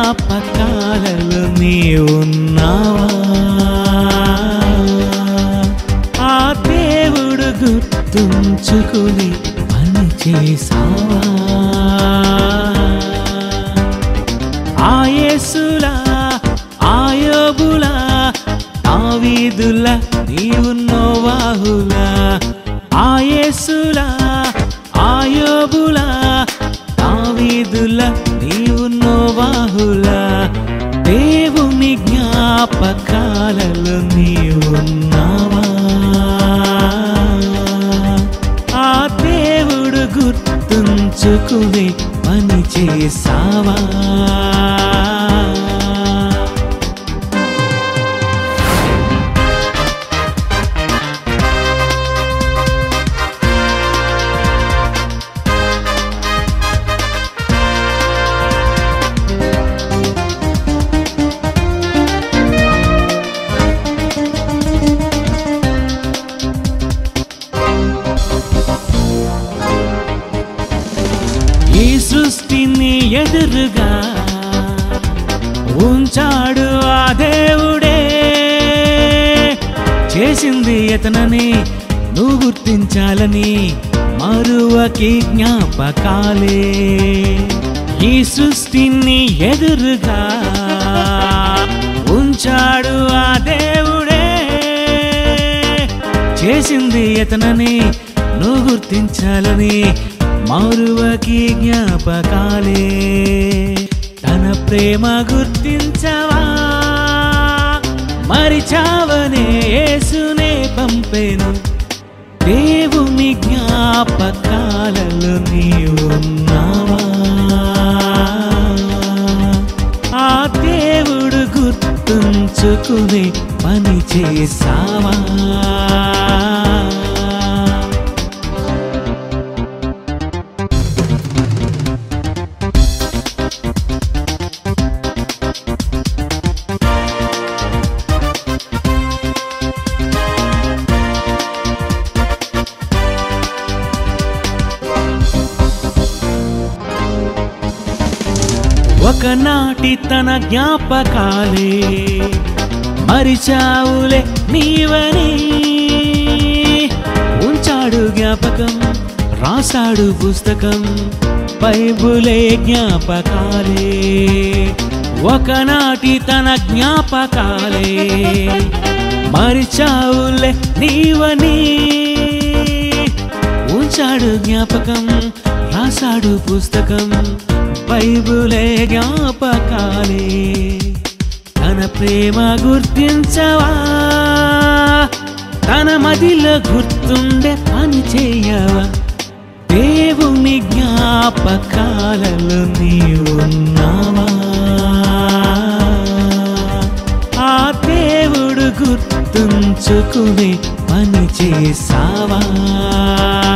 జ్ఞాపకాలలో నీ ఉన్నావా ఆ దేవుడు గుర్తుంచుకుని పని చేసావా ఆయేసులా ఆయోబులా ఆవీదులా నీవు నోవాహులా ఆయేసులా ఆయోబులా ఆవీదులా నీవు నోవాహులా దేవుని జ్ఞాపకాలలో నీవున్నావా ఆ దేవుడు గుర్తుంచుకుని పని చేసావా ఈ సృష్టిని ఎదురుగా ఉంచాడు ఆ దేవుడే చేసింది ఎతనని నువ్వు గుర్తించాలని మరువకి జ్ఞాపకాలే ఈ సృష్టిని ఎదురుగా ఉంచాడు ఆ దేవుడే చేసింది ఎతనని నువ్వు గుర్తించాలని మరువకి జ్ఞాపకాలే తన ప్రేమ గుర్తించవా మరిచావనే యేసునే పంపెను దేవుని జ్ఞాపకాలలో నీవున్నావా ఆ దేవుడు గుర్తుంచుకుని పని చేసావా ఒకనాటి తన జ్ఞాపకాలే మరిచావులే నీవని ఉంచాడు జ్ఞాపకం రాశాడు పుస్తకం బైబులే జ్ఞాపకాలే ఒకనాటి తన జ్ఞాపకాలే మరిచావులే నీవని ఉంచాడు జ్ఞాపకం రాశాడు పుస్తకం బైబులే జ్ఞాపకాలే తన ప్రేమ గుర్తించవా తన మదిలో గుర్తుండే పని చేయవా దేవుని జ్ఞాపకాలలో నీవున్నావా ఆ దేవుడు గుర్తుంచుకుని పని చేసావా